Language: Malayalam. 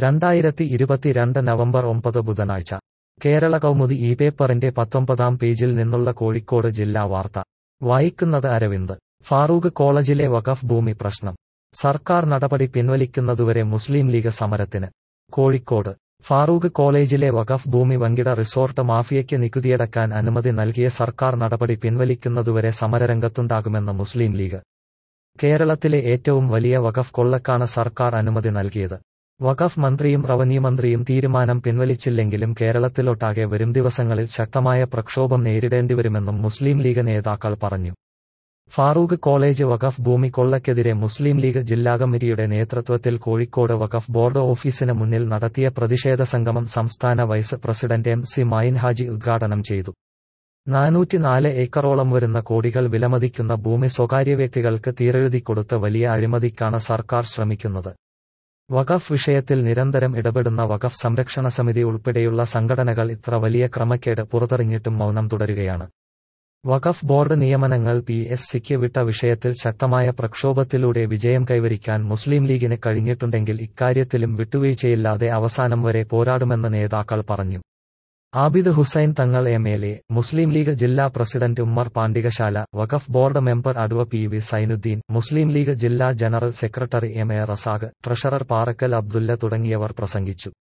രണ്ടായിരത്തി ഇരുപത്തിരണ്ട് നവംബർ ഒമ്പത് ബുധനാഴ്ച കേരള കൗമുദി ഈ പേപ്പറിന്റെ പത്തൊമ്പതാം പേജിൽ നിന്നുള്ള കോഴിക്കോട് ജില്ലാ വാർത്ത വായിക്കുന്നത് അരവിന്ദ് ഫാറൂഖ് കോളേജിലെ വഖഫ് ഭൂമി പ്രശ്നം സർക്കാർ നടപടി പിൻവലിക്കുന്നതുവരെ മുസ്ലിം ലീഗ് സമരത്തിന് കോഴിക്കോട് ഫാറൂഖ് കോളേജിലെ വഖഫ് ഭൂമി വൻകിട റിസോർട്ട് മാഫിയയ്ക്ക് നികുതിയടക്കാൻ അനുമതി നൽകിയ സർക്കാർ നടപടി പിൻവലിക്കുന്നതുവരെ സമരരംഗത്തുണ്ടാകുമെന്ന് മുസ്ലിം ലീഗ് കേരളത്തിലെ ഏറ്റവും വലിയ വഖഫ് കൊള്ളക്കാണ് സർക്കാർ അനുമതി നൽകിയത് വഖഫ് മന്ത്രിയും റവന്യൂ മന്ത്രിയും തീരുമാനം പിൻവലിച്ചില്ലെങ്കിലും കേരളത്തിലൊട്ടാകെ വരും ദിവസങ്ങളിൽ ശക്തമായ പ്രക്ഷോഭം നേരിടേണ്ടിവരുമെന്നും മുസ്ലിം ലീഗ് നേതാക്കൾ പറഞ്ഞു ഫാറൂഖ് കോളേജ് വഖഫ് ഭൂമി കൊള്ളയ്ക്കെതിരെ മുസ്ലിം ലീഗ് ജില്ലാ കമ്മിറ്റിയുടെ നേതൃത്വത്തിൽ കോഴിക്കോട് വഖഫ് ബോർഡ് ഓഫീസിന് മുന്നിൽ നടത്തിയ പ്രതിഷേധ സംഗമം സംസ്ഥാന vice president M C Mayin Haji ഉദ്ഘാടനം ചെയ്തു നാനൂറ്റിനാല് ഏക്കറോളം വരുന്ന കോടികൾ വിലമതിക്കുന്ന ഭൂമി സ്വകാര്യ വ്യക്തികൾക്ക് തീരെഴുതിക്കൊടുത്ത് വലിയ അഴിമതിക്കാണ് സർക്കാർ ശ്രമിക്കുന്നത് വഖഫ് വിഷയത്തിൽ നിരന്തരം ഇടപെടുന്ന വഖഫ് സംരക്ഷണ സമിതി ഉൾപ്പെടെയുള്ള സംഘടനകൾ ഇത്ര വലിയ ക്രമക്കേട് പുറത്തെറിഞ്ഞിട്ടും മൗനം തുടരുകയാണ് വഖഫ് ബോർഡ് നിയമനങ്ങൾ പി എസ് സിക്ക് വിട്ട വിഷയത്തിൽ ശക്തമായ പ്രക്ഷോഭത്തിലൂടെ വിജയം കൈവരിക്കാൻ മുസ്ലിം ലീഗിന് കഴിഞ്ഞിട്ടുണ്ടെങ്കിൽ ഇക്കാര്യത്തിലും വിട്ടുവീഴ്ചയില്ലാതെ അവസാനം വരെ പോരാടുമെന്ന് നേതാക്കൾ പറഞ്ഞു Abid Hussain Thangal M L A Muslim League ജില്ലാ president Ummer Pandikasala Waqf board member adv P V Zainuddin Muslim League ജില്ലാ general secretary M A Razak treasurer Parakkal Abdulla തുടങ്ങിയവർ പ്രസംഗിച്ചു